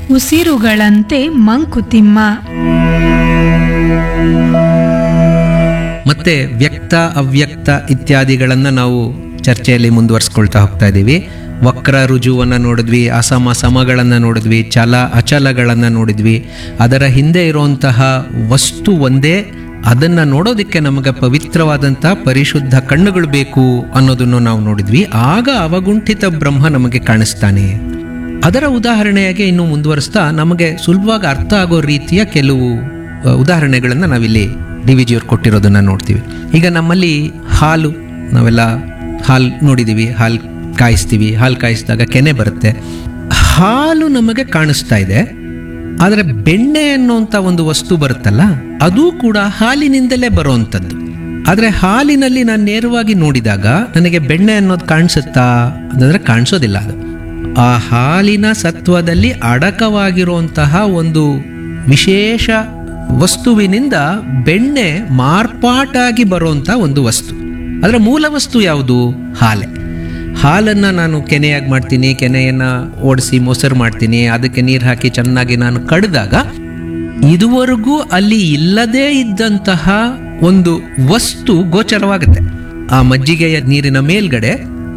ಉಸಿರುಗಳಂತೆ ಮಂಕುತಿಮ್ಮ ಮತ್ತೆ ವ್ಯಕ್ತ ಅವ್ಯಕ್ತ ಇತ್ಯಾದಿಗಳನ್ನು ನಾವು ಚರ್ಚೆಯಲ್ಲಿ ಮುಂದುವರಿಸ್ಕೊಳ್ತಾ ಹೋಗ್ತಾ ಇದ್ದೀವಿ ವಕ್ರ ರುಜುವನ್ನು ನೋಡಿದ್ವಿ ಅಸಮ ಸಮಗಳನ್ನು ನೋಡಿದ್ವಿ ಚಲ ಅಚಲಗಳನ್ನು ನೋಡಿದ್ವಿ ಅದರ ಹಿಂದೆ ಇರುವಂತಹ ವಸ್ತು ಒಂದೇ ಅದನ್ನು ನೋಡೋದಕ್ಕೆ ನಮಗೆ ಪವಿತ್ರವಾದಂಥ ಪರಿಶುದ್ಧ ಕಣ್ಣುಗಳು ಬೇಕು ಅನ್ನೋದನ್ನು ನಾವು ನೋಡಿದ್ವಿ ಆಗ ಅವಗುಂಠಿತ ಬ್ರಹ್ಮ ನಮಗೆ ಕಾಣಿಸ್ತಾನೆ ಅದರ ಉದಾಹರಣೆಯಾಗಿ ಇನ್ನು ಮುಂದುವರಿಸ್ತಾ ನಮಗೆ ಸುಲಭವಾಗಿ ಅರ್ಥ ಆಗೋ ರೀತಿಯ ಕೆಲವು ಅ, ಉದಾಹರಣೆಗಳನ್ನು ನಾವಿಲ್ಲಿ ಡಿ ವಿ ಜಿಯವ್ರು ಕೊಟ್ಟಿರೋದನ್ನ ನೋಡ್ತೀವಿ ಈಗ ನಮ್ಮಲ್ಲಿ ಹಾಲು ನಾವೆಲ್ಲ ಹಾಲು ನೋಡಿದ್ದೀವಿ ಹಾಲು ಕಾಯಿಸ್ತೀವಿ ಹಾಲು ಕಾಯಿಸಿದಾಗ ಕೆನೆ ಬರುತ್ತೆ ಹಾಲು ನಮಗೆ ಕಾಣಿಸ್ತಾ ಇದೆ ಆದರೆ ಬೆಣ್ಣೆ ಅನ್ನುವಂಥ ಒಂದು ವಸ್ತು ಬರುತ್ತಲ್ಲ ಅದು ಕೂಡ ಹಾಲಿನಿಂದಲೇ ಬರುವಂಥದ್ದು ಆದರೆ ಹಾಲಿನಲ್ಲಿ ನಾನು ನೇರವಾಗಿ ನೋಡಿದಾಗ ನನಗೆ ಬೆಣ್ಣೆ ಅನ್ನೋದು ಕಾಣಿಸುತ್ತಾ ಅಂತಂದರೆ ಕಾಣಿಸೋದಿಲ್ಲ ಅದು ಆ ಹಾಲಿನ ಸತ್ವದಲ್ಲಿ ಅಡಕವಾಗಿರುವಂತಹ ಒಂದು ವಿಶೇಷ ವಸ್ತುವಿನಿಂದ ಬೆಣ್ಣೆ ಮಾರ್ಪಾಟಾಗಿ ಬರುವಂಥ ಒಂದು ವಸ್ತು ಅದರ ಮೂಲ ವಸ್ತು ಯಾವುದು ಹಾಲೆ ಹಾಲನ್ನು ನಾನು ಕೆನೆಯಾಗಿ ಮಾಡ್ತೀನಿ ಕೆನೆಯನ್ನು ಓಡಿಸಿ ಮೊಸರು ಮಾಡ್ತೀನಿ ಅದಕ್ಕೆ ನೀರು ಹಾಕಿ ಚೆನ್ನಾಗಿ ನಾನು ಕಡ್ದಾಗ ಇದುವರೆಗೂ ಅಲ್ಲಿ ಇಲ್ಲದೇ ಇದ್ದಂತಹ ಒಂದು ವಸ್ತು ಗೋಚರವಾಗುತ್ತೆ ಆ ಮಜ್ಜಿಗೆಯ ನೀರಿನ ಮೇಲ್ಗಡೆ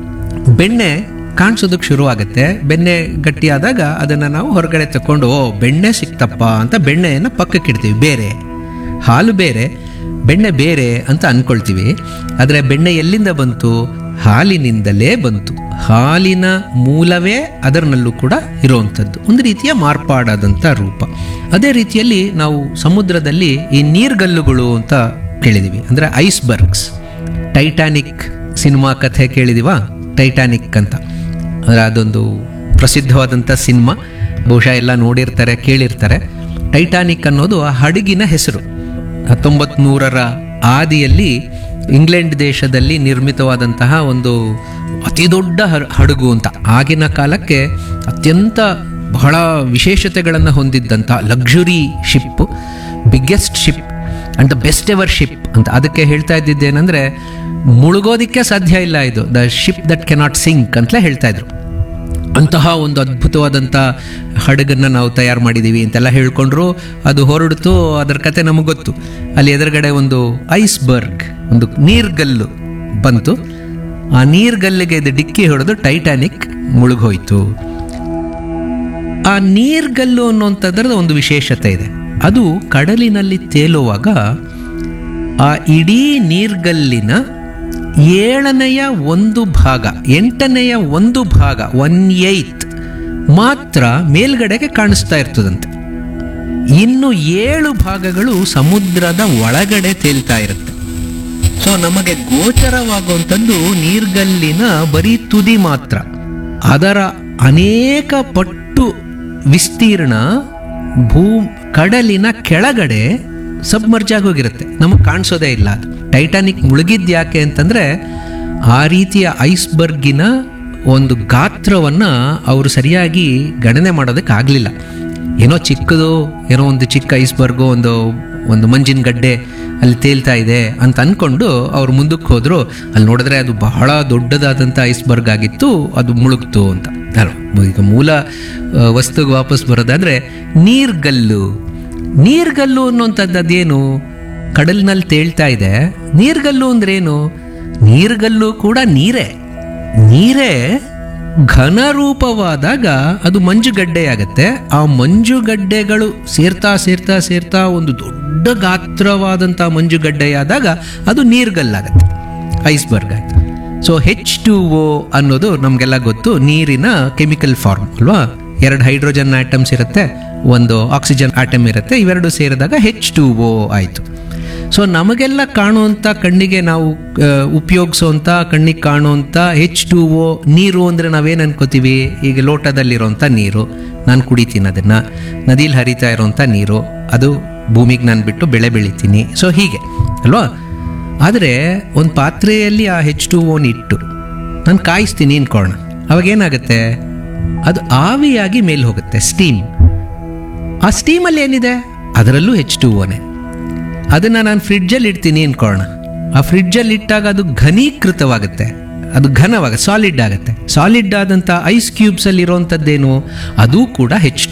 ಬೆಣ್ಣೆ ಕಾಣಿಸೋದಕ್ಕೆ ಶುರು ಆಗುತ್ತೆ ಬೆಣ್ಣೆ ಗಟ್ಟಿಯಾದಾಗ ಅದನ್ನು ನಾವು ಹೊರಗಡೆ ತಕೊಂಡು ಓ ಬೆಣ್ಣೆ ಸಿಕ್ತಪ್ಪ ಅಂತ ಬೆಣ್ಣೆಯನ್ನು ಪಕ್ಕಕ್ಕೆ ಇಡ್ತೀವಿ ಬೇರೆ ಹಾಲು ಬೇರೆ ಬೆಣ್ಣೆ ಬೇರೆ ಅಂತ ಅನ್ಕೊಳ್ತೀವಿ ಆದರೆ ಬೆಣ್ಣೆ ಎಲ್ಲಿಂದ ಬಂತು ಹಾಲಿನಿಂದಲೇ ಬಂತು ಹಾಲಿನ ಮೂಲವೇ ಅದರಲ್ಲೂ ಕೂಡ ಇರುವಂಥದ್ದು ಒಂದು ರೀತಿಯ ಮಾರ್ಪಾಡಾದಂಥ ರೂಪ ಅದೇ ರೀತಿಯಲ್ಲಿ ನಾವು ಸಮುದ್ರದಲ್ಲಿ ಈ ನೀರ್ಗಲ್ಲುಗಳು ಅಂತ ಕೇಳಿದ್ದೀವಿ ಅಂದರೆ ಐಸ್ಬರ್ಗ್ಸ್ ಟೈಟಾನಿಕ್ ಸಿನಿಮಾ ಕಥೆ ಕೇಳಿದೀವ ಟೈಟಾನಿಕ್ ಅಂತ ಅಂದರೆ ಅದೊಂದು ಪ್ರಸಿದ್ಧವಾದಂಥ ಸಿನಿಮಾ ಬಹುಶಃ ಎಲ್ಲ ನೋಡಿರ್ತಾರೆ ಕೇಳಿರ್ತಾರೆ ಟೈಟಾನಿಕ್ ಅನ್ನೋದು ಆ ಹಡಗಿನ ಹೆಸರು ಹತ್ತೊಂಬತ್ತು ನೂರರ ಆದಿಯಲ್ಲಿ ಇಂಗ್ಲೆಂಡ್ ದೇಶದಲ್ಲಿ ನಿರ್ಮಿತವಾದಂತಹ ಒಂದು ಅತಿ ದೊಡ್ಡ ಹ- ಹಡಗು ಅಂತ ಆಗಿನ ಕಾಲಕ್ಕೆ ಅತ್ಯಂತ ಬಹಳ ವಿಶೇಷತೆಗಳನ್ನು ಹೊಂದಿದ್ದಂಥ luxury ship biggest ship and the best ever ship ಅಂತ ಅದಕ್ಕೆ ಹೇಳ್ತಾ ಇದ್ದಿದ್ದೇನೆಂದ್ರೆ ಮುಳುಗೋದಿಕ್ಕೆ ಸಾಧ್ಯ ಇಲ್ಲ ಇದು the ship that cannot sink ಅಂತಲೇ ಹೇಳ್ತಾ ಇದ್ರು ಅಂತಹ ಒಂದು ಅದ್ಭುತವಾದಂಥ ಹಡಗನ್ನು ನಾವು ತಯಾರು ಮಾಡಿದ್ದೀವಿ ಅಂತೆಲ್ಲ ಹೇಳ್ಕೊಂಡ್ರು ಅದು ಹೊರಡ್ತು ಅದರ ಕತೆ ನಮಗೆ ಗೊತ್ತು ಅಲ್ಲಿ ಎದುರುಗಡೆ ಒಂದು ಐಸ್ಬರ್ಗ್ ಒಂದು ನೀರ್ಗಲ್ಲು ಬಂತು ಆ ನೀರ್ಗಲ್ಲಿಗೆ ಇದು ಡಿಕ್ಕಿ ಹೊಡೆದು ಟೈಟಾನಿಕ್ ಮುಳುಗೋಯ್ತು ಆ ನೀರ್ಗಲ್ಲು ಅನ್ನುವಂಥದ್ರದ ಒಂದು ವಿಶೇಷತೆ ಇದೆ ಅದು ಕಡಲಿನಲ್ಲಿ ತೇಲುವಾಗ ಆ ಇಡೀ ನೀರ್ಗಲ್ಲಿನ ಏಳನೆಯ ಒಂದು ಭಾಗ ಎಂಟನೆಯ ಒಂದು ಭಾಗ ಒನ್ ಏಯ್ತ್ ಮಾತ್ರ ಮೇಲ್ಗಡೆಗೆ ಕಾಣಿಸ್ತಾ ಇರ್ತದಂತೆ ಇನ್ನು ಏಳು ಭಾಗಗಳು ಸಮುದ್ರದ ಒಳಗಡೆ ತೇಲ್ತಾ ಇರುತ್ತೆ ಸೊ ನಮಗೆ ಗೋಚರವಾಗುವಂಥದ್ದು ನೀರ್ಗಲ್ಲಿನ ಬರೀ ತುದಿ ಮಾತ್ರ ಅದರ ಅನೇಕ ಪಟ್ಟು ವಿಸ್ತೀರ್ಣ ಭೂ ಕಡಲಿನ ಕೆಳಗಡೆ ಸಬ್ಮರ್ಜ್ ಆಗೋಗಿರುತ್ತೆ ನಮಗೆ ಕಾಣಿಸೋದೇ ಇಲ್ಲ ಅದು ಟೈಟಾನಿಕ್ ಮುಳುಗಿದ್ ಯಾಕೆ ಅಂತಂದ್ರೆ ಆ ರೀತಿಯ ಐಸ್ಬರ್ಗಿನ ಒಂದು ಗಾತ್ರವನ್ನು ಅವರು ಸರಿಯಾಗಿ ಗಣನೆ ಮಾಡೋದಕ್ಕೆ ಆಗಲಿಲ್ಲ ಏನೋ ಚಿಕ್ಕದು ಏನೋ ಒಂದು ಚಿಕ್ಕ ಐಸ್ಬರ್ಗು ಒಂದು ಒಂದು ಮಂಜಿನ ಗಡ್ಡೆ ಅಲ್ಲಿ ತೇಲ್ತಾ ಇದೆ ಅಂತ ಅಂದ್ಕೊಂಡು ಅವ್ರು ಮುಂದಕ್ಕೆ ಹೋದ್ರು ಅಲ್ಲಿ ನೋಡಿದ್ರೆ ಅದು ಬಹಳ ದೊಡ್ಡದಾದಂಥ ಐಸ್ಬರ್ಗ್ ಆಗಿತ್ತು ಅದು ಮುಳುಗ್ತು ಅಂತ ಅಲ್ವಾ ಈಗ ಮೂಲ ಆ, ವಸ್ತುಗೆ ವಾಪಸ್ ಬರೋದಾದ್ರೆ ನೀರ್ಗಲ್ಲು ನೀರ್ಗಲ್ಲು ಅನ್ನುವಂಥದ್ದು ಅದೇನು ಕಡಲಿನಲ್ಲಿ ತೇಳ್ತಾ ಇದೆ ನೀರ್ಗಲ್ಲು ಅಂದ್ರೇನು ನೀರ್ಗಲ್ಲು ಕೂಡ ನೀರೇ ನೀರೇ ಘನರೂಪವಾದಾಗ ಅದು ಮಂಜುಗಡ್ಡೆಯಾಗತ್ತೆ ಆ ಮಂಜುಗಡ್ಡೆಗಳು ಸೇರ್ತಾ ಸೇರ್ತಾ ಸೇರ್ತಾ ಒಂದು ದೊಡ್ಡ ಗಾತ್ರವಾದಂಥ ಮಂಜುಗಡ್ಡೆಯಾದಾಗ ಅದು ನೀರ್ಗಲ್ಲಾಗತ್ತೆ ಐಸ್ಬರ್ಗ್ ಆಯ್ತು ಸೊ ಹೆಚ್ ಟು ಓ ಅನ್ನೋದು ನಮಗೆಲ್ಲ ಗೊತ್ತು ನೀರಿನ ಕೆಮಿಕಲ್ ಫಾರ್ಮ್ ಅಲ್ವಾ ಎರಡು ಹೈಡ್ರೋಜನ್ ಆಟಮ್ಸ್ ಇರುತ್ತೆ ಒಂದು ಆಕ್ಸಿಜನ್ ಆಟಮ್ ಇರುತ್ತೆ ಇವೆರಡು ಸೇರಿದಾಗ ಹೆಚ್ ಟು ಓ ಆಯಿತು ಸೊ ನಮಗೆಲ್ಲ ಕಾಣುವಂಥ ಕಣ್ಣಿಗೆ ನಾವು ಉಪಯೋಗಿಸುವಂಥ ಕಣ್ಣಿಗೆ ಕಾಣುವಂಥ ಹೆಚ್ ಟು ಓ ನೀರು ಅಂದರೆ ನಾವೇನು ಅನ್ಕೋತೀವಿ ಈಗ ಲೋಟದಲ್ಲಿರೋಂಥ ನೀರು ನಾನು ಕುಡಿತೀನಿ ಅದನ್ನು ನದಿಲಿ ಹರಿತಾ ಇರೋಂಥ ನೀರು ಅದು ಭೂಮಿಗೆ ನಾನು ಬಿಟ್ಟು ಬೆಳೆ ಬೆಳಿತೀನಿ ಸೊ ಹೀಗೆ ಅಲ್ವಾ ಆದರೆ ಒಂದು ಪಾತ್ರೆಯಲ್ಲಿ ಆ ಹೆಚ್ ಟು ಓನ್ ಇಟ್ಟು ನಾನು ಕಾಯಿಸ್ತೀನಿ ಅನ್ಕೊಳ್ಳೋಣ ಅವಾಗ ಏನಾಗುತ್ತೆ ಅದು ಆವಿಯಾಗಿ ಮೇಲೆ ಹೋಗುತ್ತೆ ಸ್ಟೀಮ್ ಆ ಸ್ಟೀಮಲ್ಲಿ ಏನಿದೆ ಅದರಲ್ಲೂ ಹೆಚ್ ಟು ಓನೇ ಅದನ್ನು ನಾನು ಫ್ರಿಡ್ಜಲ್ಲಿ ಇಡ್ತೀನಿ ಅನ್ಕೊಳ್ಳೋಣ ಆ ಫ್ರಿಡ್ಜಲ್ಲಿ ಇಟ್ಟಾಗ ಅದು ಘನೀಕೃತವಾಗುತ್ತೆ ಅದು ಘನವಾಗ ಸಾಲಿಡ್ ಆಗುತ್ತೆ ಸಾಲಿಡ್ ಆದಂಥ ಐಸ್ ಕ್ಯೂಬ್ಸಲ್ಲಿ ಇರೋವಂಥದ್ದೇನು ಅದು ಕೂಡ ಹೆಚ್